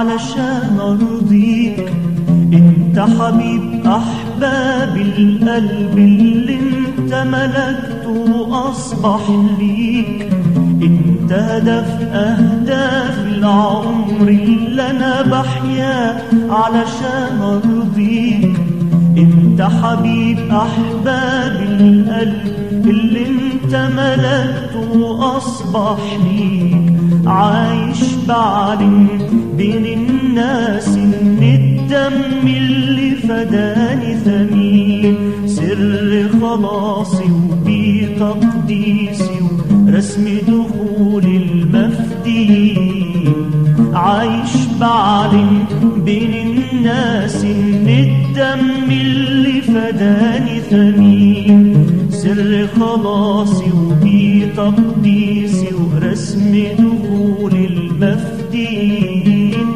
علشان ارضيك انت حبيب احباب القلب اللي انت ملكته اصبح ليك انت هدف اهداف العمر اللي انا بحيا علشان ارضيك انت حبيب احباب القلب اللي انت ملكته اصبح ليك عايش بعلم بين الناس ان الدم اللي فداني ثمين سر خلاصي وبتقديسي ورسم دخول المفدين عايش بعلم بين الناس ان الدم اللي فداني ثمين سر خلاصي وبتقديسي ورسم دخول المفدين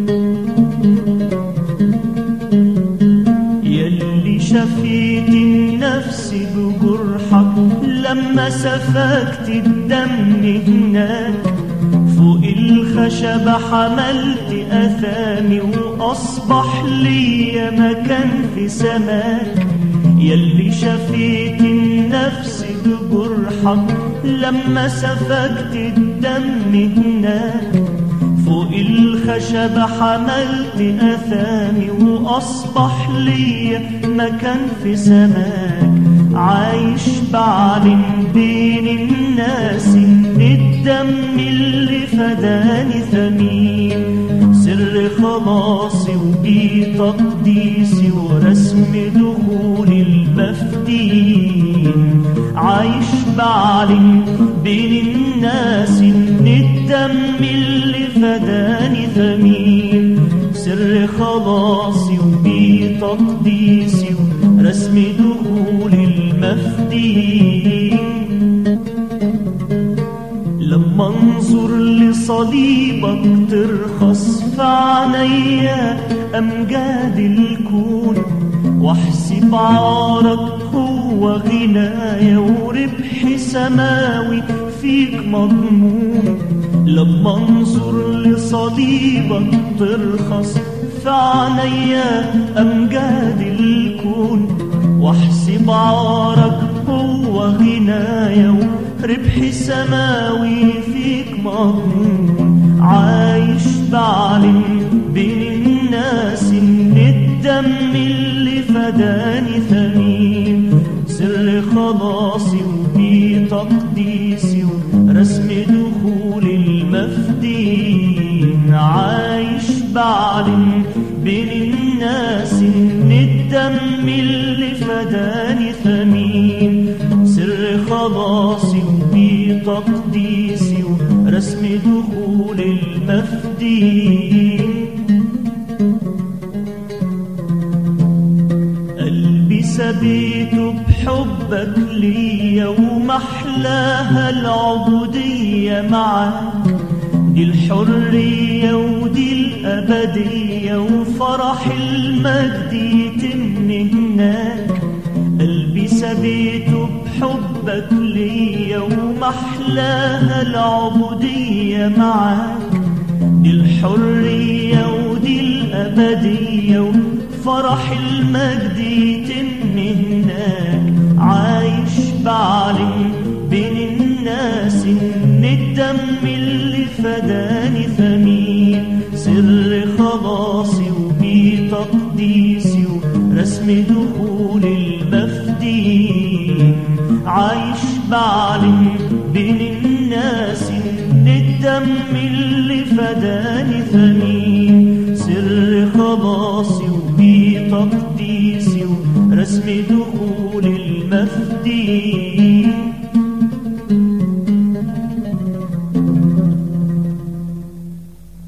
يلي شفيت النفس بجرحك لما سفكت الدم هناك فوق الخشب حملت أثامي وأصبح لي مكان في سماك يلي شفيت النفس بجرحك لما سفكت الدم هناك فوق الخشب حملت أثامي وأصبح لي مكان في سماك عايش بعلم بين الناس إن الدم اللي فداني ثمين سر خلاصي وبتقديسي ورسم دخول المفدين عايش بعلم بين الناس إن الدم اللي فداني ثمين سر خلاصي وبتقديسي ورسم دخول المفدين لما انظر لصليبك ترخص في عينيا امجاد الكون واحسب عارك هو غنايا وربح سماوي فيك مضمون لما انظر لصليبك ترخص في عينيا امجاد الكون واحسب عارك هو غنايا ربح سماوي فيك مضمون عايش بعلم بين الناس ان الدم اللي فداني ثمين سر خلاصي وبتقديسي ورسم دخول المفدين عايش بعلم بين الناس ان الدم اللي فداني ثمين سر خلاصي وبتقديسي ورسم دخول المفدين قلبي سبيته بحبك ليا ومحلاها العبودية معاك دي الحرية ودي الأبدية وفرح المجد يتم هناك قلبي سبيته بحبك ليا ومحلاها العبودية معاك دي الحرية ودي الأبدية وفرح المجد يتم هناك عايش بعلم بين الناس إن الدم اللي فداني ثمين سر خلاصي وبتقديسي ورسم دخول المفدين عايش بعلم بين الناس إن الدم اللي فداني ثمين سر خلاصي وبتقديسي ورسم دخول المفدين